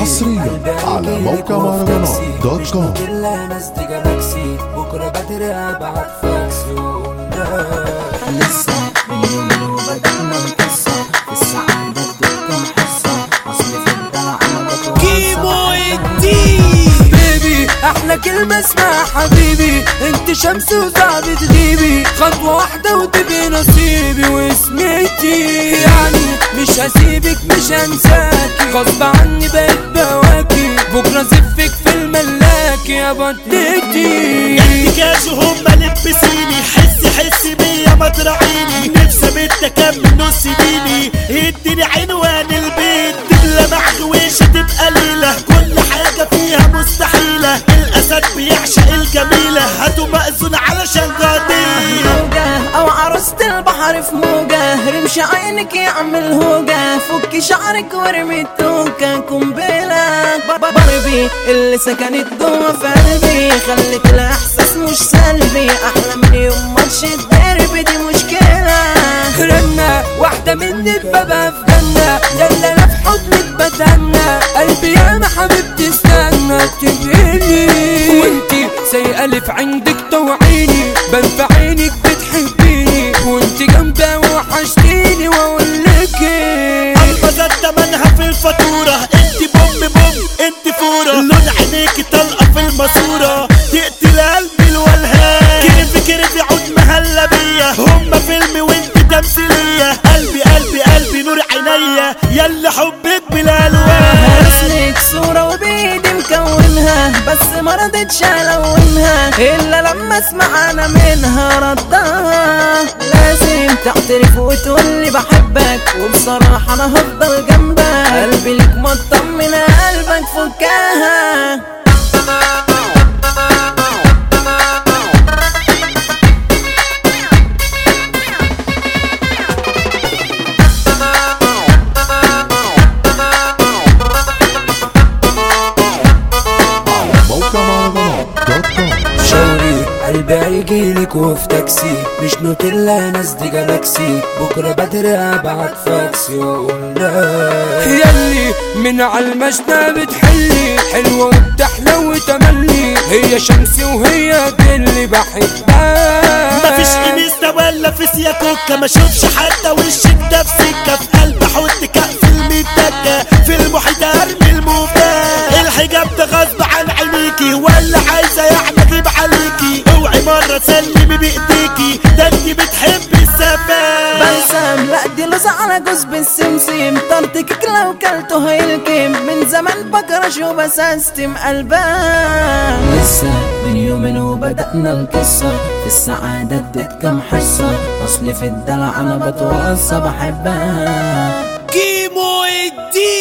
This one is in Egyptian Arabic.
حصريا على موقع مهرجانات دوت كوم كلها ناس دي جالاكسي بكره بدري ابعت فاكس لسه من يومين وبدأنا القصة في السعادة اديتكم حصة اصل في الدلع انا بتوصى بيبي احلى كلمة اسمها حبيبي انت شمس وصعب تغيبي خطوة واحدة وتبقي نصيبي واسمتي يعني مش هسيبك مش هنساكي غصب عني بقيت بواكي بكرة زفك في الملاك يا بطتي احتكاز هم لبسيني حسي حسي بيا ما تراعيني نفسي بنت اكمل نص ديني اديني عنوان البيت دبلة مع غويشة تبقى ليلة كل حاجة فيها مستحيلة الاسد بيعشق الجميلة هاتوا مأذون علشان غادي موجة او عروسة البحر في موجة رمش عينك يعمل هوجة فكي شعرك وارمي التوكة قنبلة ب- باربي اللي سكنت جوه في قلبي خلت الاحساس مش سلبي احلى من يوم ماتش الديربي دي مشكلة رنة واحدة منك ببقى في جنة يلا انا في حضنك بتهنى قلبي يا ما حبيبتي استنى تجيلي وانتي سايقة اللي في عندك توعيني بان في عينك بتحبيني وانتي جنبي وحشتيني واقول لك ايه المزاد تمنها في الفاتورة انت بوم بوم انت فورة لون عينيكي طلقة في الماسورة تقتل قلبي الولهان كيرفي كيرفي عود مهلا بيا هما فيلم وانت تمثيلية قلبي قلبي قلبي نور عينيا يلا حبك بلا الوان رسمك صورة وبايدي مكونها بس ما رضيتش الونها الا لما اسمع انا منها ردها لازم تعترف وتقولي بحبك وبصراحة انا هفضل جنبك قلبي ليك مطمن قلبك فكها على موقع مهرجانات دوت كوم شوري قلبي هيجيلك وفي تاكسي مش نوتيلا ناس دي جالاكسي بكره بدري ابعت فاكس واقول لها ياللي من على المشنى بتحلي حلوه وبتحلى وتملي هي شمسي وهي دي اللي بحبها مفيش انستا ولا في سياكوكا ما اشوفش حتى وشك ده في سكه في قلب احط كأس المتكه في المحيط ارمي المفتاح الحجاب ده غصب عن عينيكي ولا عايزه يعني اجيب عليكي اوعي مره تسلمي بايديكي ده انت بتحبي السفاح بلسم لا دي لوز على جوز بالسمسم طرتك لو كلته هيلكم من زمان بكرش وبسستم قلبها لسه من يومين وبدأنا القصة في السعادة اديت كام حصة اصلي في الدلع انا بتوصى بحبها كيمو الدين